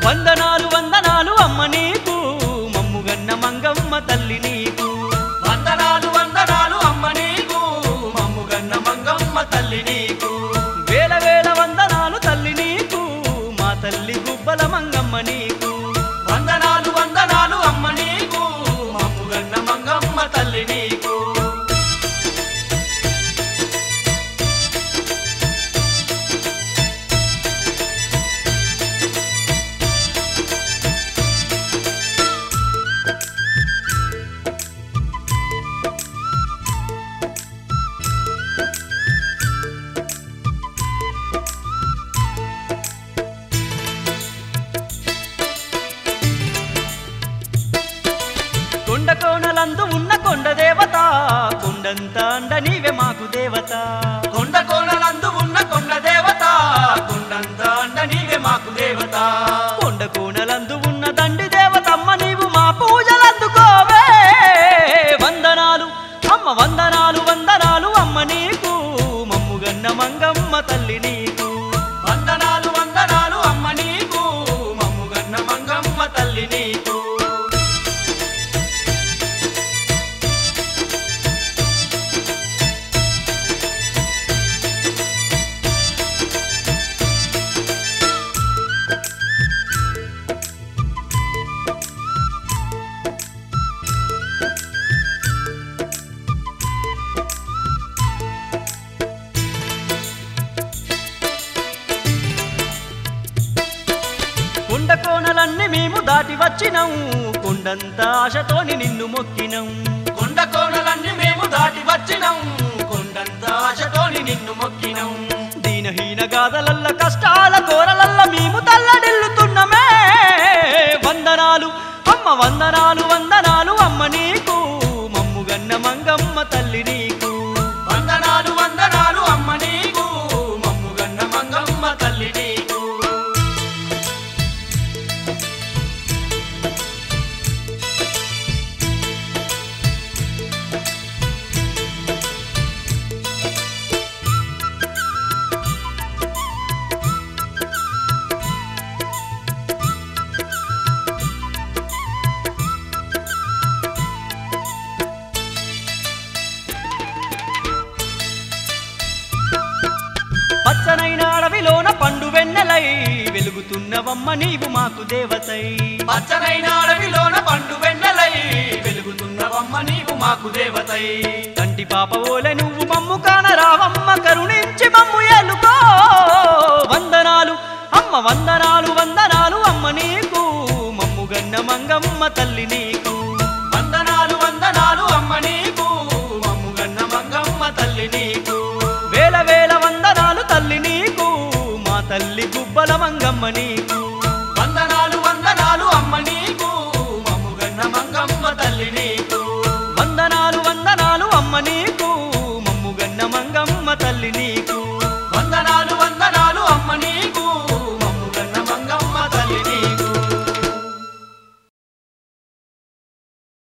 వందనాలు వందనాలు అమ్మ నీకు మమ్ముగన్న మంగమ్మ తల్లి నీకు వందనాలు వందనాలు అమ్మ నీకు మమ్ముగన్న మంగమ్మ తల్లి నీకు వేల వేల వందనాలు తల్లి నీకు మా తల్లి గుబ్బల మంగమ్మ నీకు వందనాలు వందనాలు అమ్మ నీకు మమ్ముగన్న మంగమ్మ తల్లి నీకు కొండ కోణలందు ఉన్న కొండ దేవత కొండంత అండ నీవే మాకు దేవత కొండ కోణలందు ఉన్న కొండ దేవత కొండంత అండ నీవే మాకు దేవత కొండ కోణలందు ఉన్న దండి దేవతమ్మ నీవు మా పూజలందుకోవే వందనాలు అమ్మ వందనాలు వందనాలు అమ్మ నీకు మమ్ముగన్న మంగమ్మ తల్లి నీకు వందనాలు వందనాలు అమ్మ నీకు మమ్ముగన్న మంగమ్మ తల్లి నీకు కొండ కోణలన్నీ మేము దాటి వచ్చినం కొండంత ఆశతోని నిన్ను మొక్కినం కొండ కోణలన్నీ మేము దాటి వచ్చినం కొండంత ఆశతోని నిన్ను మొక్కినం దీనహీన గాథలల్ల కష్టాల కోరలల్ల మేము తల్లడిల్లుతున్నమే వందనాలు అమ్మ వందనాలు వందనాలు అమ్మ నీకు మమ్ముగన్న మంగమ్మ తల్లి నీకు వందనాలు వందనాలు అమ్మ నీకు మమ్ముగన్న మంగమ్మ తల్లి నీకు పచ్చనైన అడవిలోన పండు వెన్నెలై వెలుగుతున్నవమ్మ నీవు మాకు దేవతై పచ్చనైన అడవిలోన పండు వెన్నెలై వెలుగుతున్నవమ్మ నీవు మాకు దేవతై కంటి పాప ఓలె నువ్వు మమ్ము కానరావమ్మ కరుణించి మమ్ము ఎలుకో వందనాలు అమ్మ వందనాలు వందనాలు అమ్మ నీకు మమ్ముగన్న మంగమ్మ తల్లి నీకు వందనాలు వందనాలు అమ్మ నీకు మమ్ముగన్న మంగమ్మ తల్లి నీకు వేల వేల వందనాలు తల్లి నీకు మా తల్లి గుబ్బల మంగమ్మ నీకు వందనాలు వందనాలు అమ్మ నీకు మమ్ముగన్న మంగమ్మ తల్లి నీకు వందనాలు వందనాలు అమ్మ నీకు